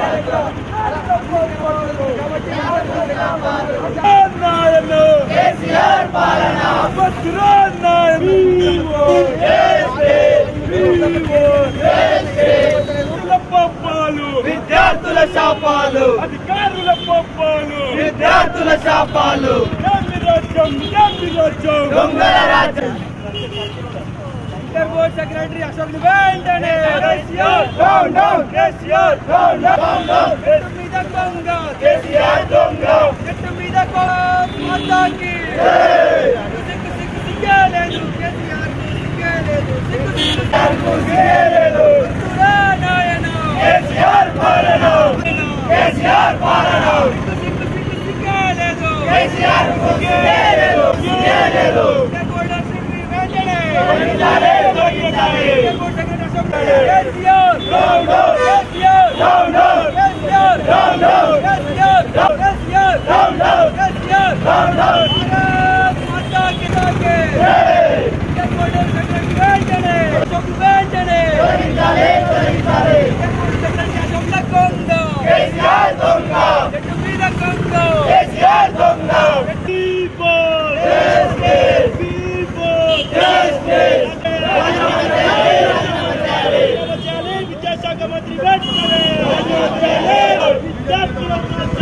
విద్యార్థుల శాపాలు అధికారుల పప్పాలు విద్యార్థుల శాపాలు రాజ్యం రాజ్యం దొంగల రాజ్యం ఇంటర్ బోర్డ్ సెక్రటరీ అశోక్ వెంటనే KCR down down KCR down down down చెట్టు మీద కొంగ కేసీఆర్ దొంగ చెట్టు మీద కొంగకి సిగ్గు సిగ్గు సిగ్గే లేదు కేసీఆర్ సిగ్గే లేదు సిగ్గు సిగ్గు లేదు సిగ్గురా నాయన కేసీఆర్ పాలన కేసీఆర్ పాలన సిగ్గు సిగ్గు సిగ్గే లేదు కేసీఆర్ లేదు లేదు ఇంటర్ బోర్డ్ సెక్రటరీ వెంటనే తొలగించాలి తొలగించాలి inter board secretary Ashok KCR down down KCR down down KCR down down KCR KCR down down KCR down down Bharat Mata की जय జగన్ సెక్రటరీ వెంటనే అశోక్ వెంటనే తొలగించాలి తొలగించాలి జగన్ సెక్రటరీ అశోక్ కొంగ కేసీఆర్ దొంగ చెట్టు మీద కొంగ కేసీఆర్ దొంగ పీపుల్ జస్టిస్ పీపుల్ జస్టిస్ విద్యాశాఖ మంత్రి వెంటనే విద్యార్థుల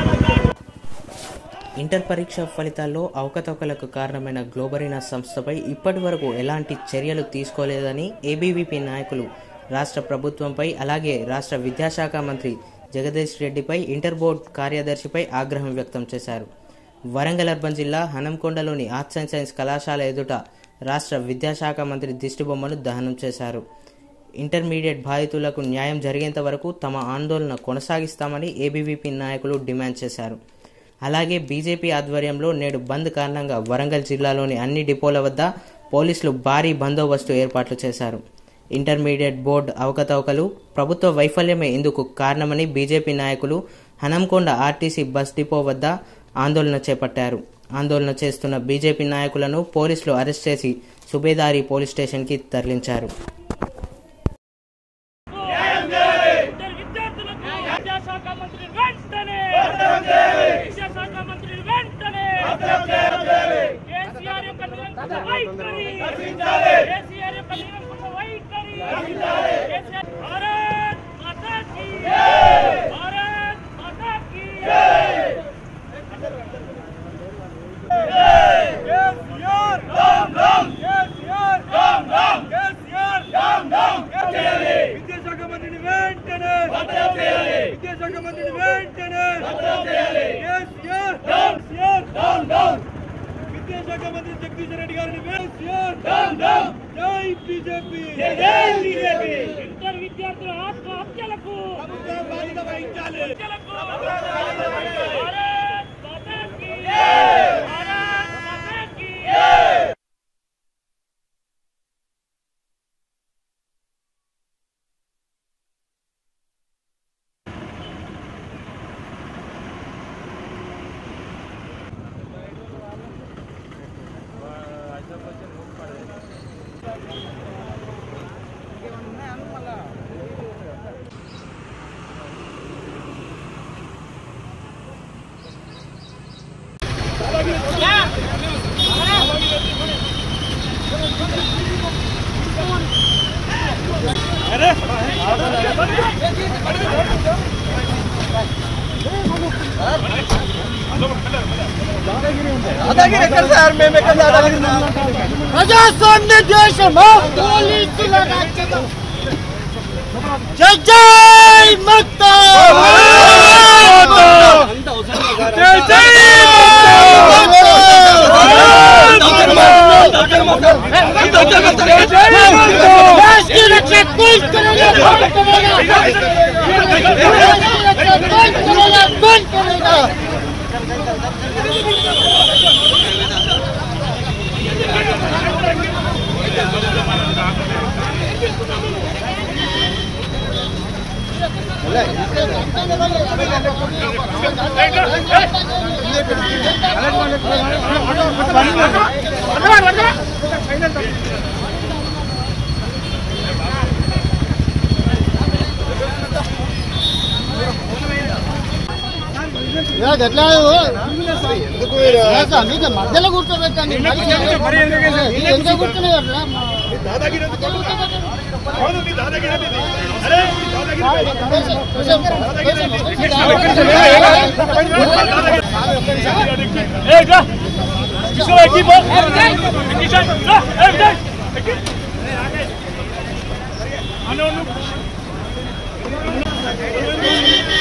ఇంటర్ పరీక్ష ఫలితాల్లో అవకతవకలకు కారణమైన గ్లోబరీనా సంస్థపై ఇప్పటి వరకు ఎలాంటి చర్యలు తీసుకోలేదని ఏబీవీపీ నాయకులు రాష్ట్ర ప్రభుత్వంపై అలాగే రాష్ట్ర విద్యాశాఖ మంత్రి జగదీష్ రెడ్డిపై ఇంటర్ బోర్డ్ కార్యదర్శిపై ఆగ్రహం వ్యక్తం చేశారు వరంగల్ అర్బన్ జిల్లా హనంకొండలోని ఆర్ట్స్ అండ్ సైన్స్ కళాశాల ఎదుట రాష్ట్ర విద్యాశాఖ మంత్రి దిష్టిబొమ్మను దహనం చేశారు ఇంటర్మీడియట్ బాధితులకు న్యాయం జరిగేంత వరకు తమ ఆందోళన కొనసాగిస్తామని ఏబీవీపీ నాయకులు డిమాండ్ చేశారు అలాగే బీజేపీ ఆధ్వర్యంలో నేడు బంద్ కారణంగా వరంగల్ జిల్లాలోని అన్ని డిపోల వద్ద పోలీసులు భారీ బందోబస్తు ఏర్పాట్లు చేశారు ఇంటర్మీడియట్ బోర్డు అవకతవకలు ప్రభుత్వ వైఫల్యమే ఇందుకు కారణమని బీజేపీ నాయకులు హనంకొండ ఆర్టీసీ బస్ డిపో వద్ద ఆందోళన చేపట్టారు ఆందోళన చేస్తున్న బీజేపీ నాయకులను పోలీసులు అరెస్ట్ చేసి సుబేదారి పోలీస్ స్టేషన్కి తరలించారు ఇద్దరు విద్యార్థులకు విద్యాశాఖ మంత్రి వెంటనే విద్యాశాఖ మంత్రి వెంటనే కేసీఆర్ యొక్క నిరంకుశ వైఖరి కేసీఆర్ యొక్క నిరంకుశ వైఖరి కేసీఆర్ భారత్ మాతా కీ భారత్ మాతా కీ KCR down down KCR down down KCR down down విద్యాశాఖ మంత్రిని వెంటనే విద్యాశాఖ మంత్రిని వెంటనే KCR down KCR down down విద్యాశాఖ మంత్రి జగదీష్ రెడ్డి గారిని కేసీఆర్ డౌన్ డౌన్ జై బీజేపీ జై బీజేపీ ఇంటర్ విద్యార్థుల ఆత్మహత్యలకు బాధ్యత వహించాలి హత్యలకు భారత్ మాతా కీ భారత్ మాతా కీ ప్రజాస్వామ్య దేశమా పోలీసుల రాజ్యమా జై జై మక్తా జై జై देश की रक्षा कोई करेगा कौन करेगा देश की रक्षा कौन करेगा कौन करेगा ¡Vamos! ఎట్లా మీకు మధ్యలో కూర్చోబెట్టండి ఎంత కూర్చున్నాయి అట్లా Kiszko ekipo! Kiszan! Ej, daj! Ano, ano?